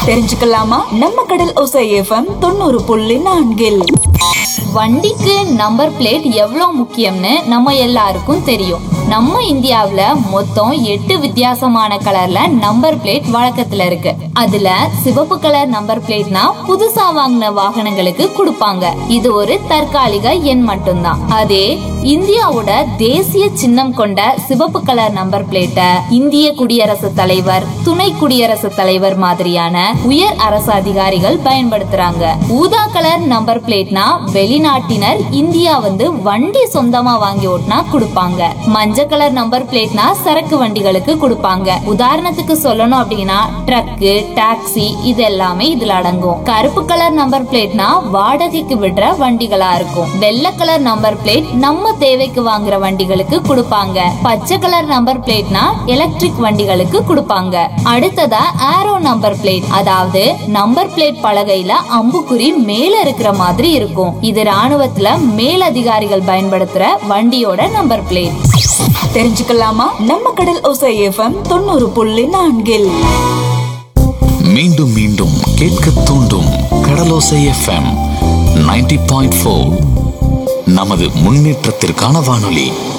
தெரிஞ்சுக்கலாமா நம்ம கடல் ஒசை எஃப்எம் தொண்ணூறு புள்ளி நான்கில் வண்டிக்கு நம்பர் பிளேட் எவ்வளோ முக்கியம்னு நம்ம எல்லாருக்கும் தெரியும் நம்ம இந்தியாவுல மொத்தம் எட்டு வித்தியாசமான கலர்ல நம்பர் பிளேட் வழக்கத்துல இருக்கு அதுல சிவப்பு கலர் நம்பர் பிளேட்னா புதுசா வாங்கின வாகனங்களுக்கு கொடுப்பாங்க இது ஒரு தற்காலிக எண் மட்டும்தான் அதே இந்தியாவோட தேசிய சின்னம் கொண்ட சிவப்பு கலர் நம்பர் பிளேட்டை இந்திய குடியரசுத் தலைவர் துணை குடியரசுத் தலைவர் மாதிரியான உயர் அரசு அதிகாரிகள் பயன்படுத்துறாங்க ஊதா கலர் நம்பர் பிளேட்னா வெளிநாட்டினர் இந்தியா வந்து வண்டி சொந்தமா வாங்கி ஓட்டினா கொடுப்பாங்க மஞ்சள் கலர் நம்பர் பிளேட்னா சரக்கு வண்டிகளுக்கு கொடுப்பாங்க உதாரணத்துக்கு சொல்லணும் அப்படின்னா ட்ரக்கு டாக்ஸி இது எல்லாமே இதுல அடங்கும் கருப்பு கலர் நம்பர் பிளேட்னா வாடகைக்கு விடுற வண்டிகளா இருக்கும் வெள்ளை கலர் நம்பர் பிளேட் நம்ம தேவைக்கு வாங்குற வண்டிகளுக்கு கொடுப்பாங்க பச்சை கலர் நம்பர் பிளேட்னா எலக்ட்ரிக் வண்டிகளுக்கு கொடுப்பாங்க அடுத்ததா ஆரோ நம்பர் பிளேட் அதாவது நம்பர் பிளேட் பலகையில அம்புக்குறி மேல இருக்கிற மாதிரி இருக்கும் இது ராணுவத்துல மேலதிகாரிகள் பயன்படுத்துற வண்டியோட நம்பர் பிளேட் தெரிஞ்சுக்கலாமா நம்ம கடல் ஒசை எஃப்எம் தொண்ணூறு புள்ளி நான்கில் மீண்டும் மீண்டும் கேட்க தூண்டும் கடலோசை எஃப்எம் 90.4 பாயிண்ட் நமது முன்னேற்றத்திற்கான வானொலி